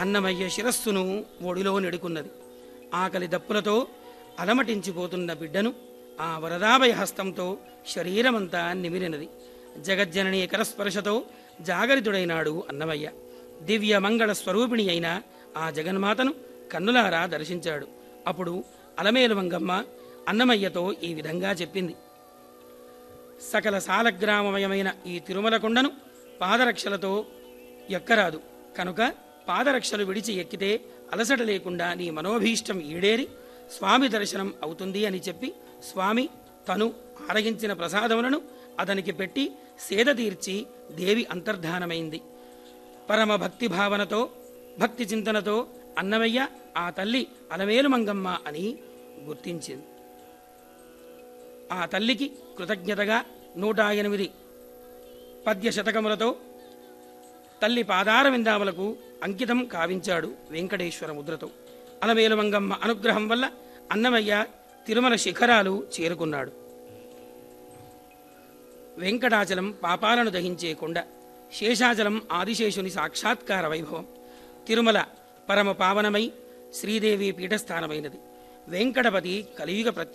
అన్నమయ్య శిరస్సును ఒడిలో నెడుకున్నది ఆకలి దప్పులతో అలమటించిపోతున్న బిడ్డను ఆ వరదాభయ హస్తంతో శరీరమంతా నిమిరినది జగజ్జనని కరస్పర్శతో జాగరితుడైనాడు అన్నమయ్య దివ్య మంగళ స్వరూపిణి అయిన ఆ జగన్మాతను కన్నులారా దర్శించాడు అప్పుడు అలమేలు మంగమ్మ అన్నమయ్యతో ఈ విధంగా చెప్పింది సకల సాలగ్రామమయమైన ఈ తిరుమల కొండను పాదరక్షలతో ఎక్కరాదు కనుక పాదరక్షలు విడిచి ఎక్కితే అలసట లేకుండా నీ మనోభీష్టం ఈడేరి స్వామి దర్శనం అవుతుంది అని చెప్పి స్వామి తను ఆరగించిన ప్రసాదములను అతనికి పెట్టి సేద తీర్చి దేవి అంతర్ధానమైంది పరమ భక్తి భావనతో భక్తి చింతనతో అన్నమయ్య ఆ తల్లి అలమేలు మంగమ్మ అని గుర్తించింది ఆ తల్లికి కృతజ్ఞతగా నూట ఎనిమిది పద్య శతకములతో తల్లి పాదార విందాములకు అంకితం కావించాడు వెంకటేశ్వర ముద్రతో అలమేలు మంగమ్మ అనుగ్రహం వల్ల అన్నమయ్య తిరుమల శిఖరాలు చేరుకున్నాడు వెంకటాచలం పాపాలను దహించే కొండ శేషాచలం ఆదిశేషుని సాక్షాత్కార వైభవం తిరుమల పరమ పావనమై శ్రీదేవి పీఠస్థానమైనది వెంకటపతి కలియుగ ప్రత్యక్ష